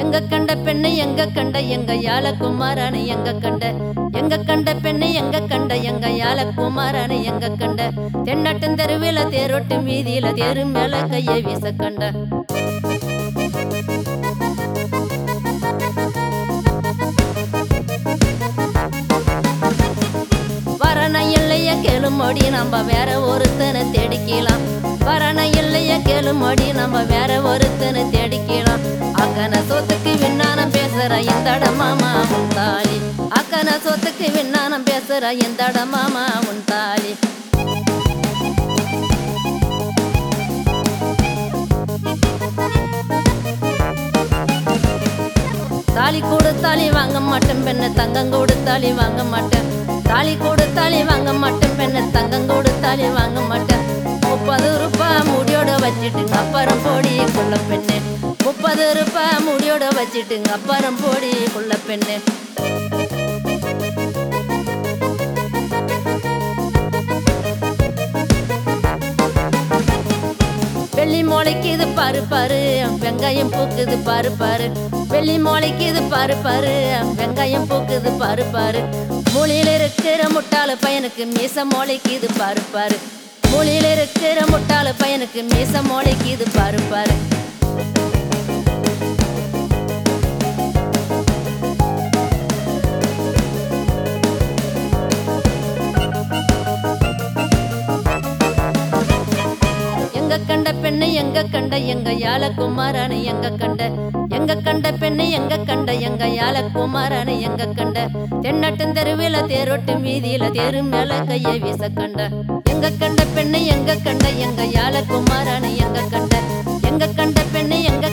எங்க கண்ட பெண்ணை எங்க கண்ட எங்க யாழ குமாரானு எங்க கண்ட எங்க கண்ட பெண்ணை எங்க கண்ட எங்க யாழ குமாரானு எங்க கண்ட தென்னட்டும் தெருவில தேரோட்டும் வீதியில தேரு மேல கையை வீச கண்ட வரண இல்லைய கேளுமடி நம்ம வேற ஒருத்தனை தேடிக்கலாம் வரண இல்லைய கேளுமடி நம்ம வேற ஒருத்தனை தேடிக்கலாம் அக்கன சொத்துக்கு விண்ணானம் பேசுற எந்தட மாமா உன் தாலி அக்கன சொத்துக்கு விண்ணானம் பேசுற எந்தட மாமா உன் தாலி தாலி கொடுத்தாலி வாங்க மாட்டேன் பெண்ணை தங்கம் கொடுத்தாலி வாங்க மாட்டேன் தாலி கொடுத்தாலி வாங்க மாட்டேன் பெண்ணை தங்கம் கொடுத்தாலி வாங்க மாட்டேன் முப்பது ரூபாய் முடியோட வச்சுட்டுங்க அப்புறம் போடி குள்ள பெண்ணு முப்பது ரூபாய் முடியோட வச்சுட்டுங்க அப்புறம் போடி குள்ள பெண்ணு வெள்ளி மோளைக்கு இது பாரு பாரு வெங்காயம் பூக்குது பாரு பாரு வெள்ளி மோளைக்கு இது பாரு பாரு வெங்காயம் பூக்குது பாரு பாரு மூலையில இருக்கிற முட்டாள பையனுக்கு மீச மோளைக்கு இது பாரு பாரு மூலையில இருக்கிற முட்டாள பையனுக்கு மீச மோளைக்கு இது பாரு பாரு எங்க கண்ட பெண்ணை எங்க கண்ட எங்க யாழ குமாரானு எங்க கண்ட எங்க கண்ட பெண்ணை எங்க கண்ட எங்க யாழ குமாரானு எங்க கண்ட தென்னட்டும் தெருவில தேரோட்டும் வீதியில தேரு மேல கையை வீச கண்ட எங்க கண்ட பெண்ணை எங்க கண்ட எங்க யாழ குமாரானு எங்க கண்ட எங்க கண்ட பெண்ணை எங்க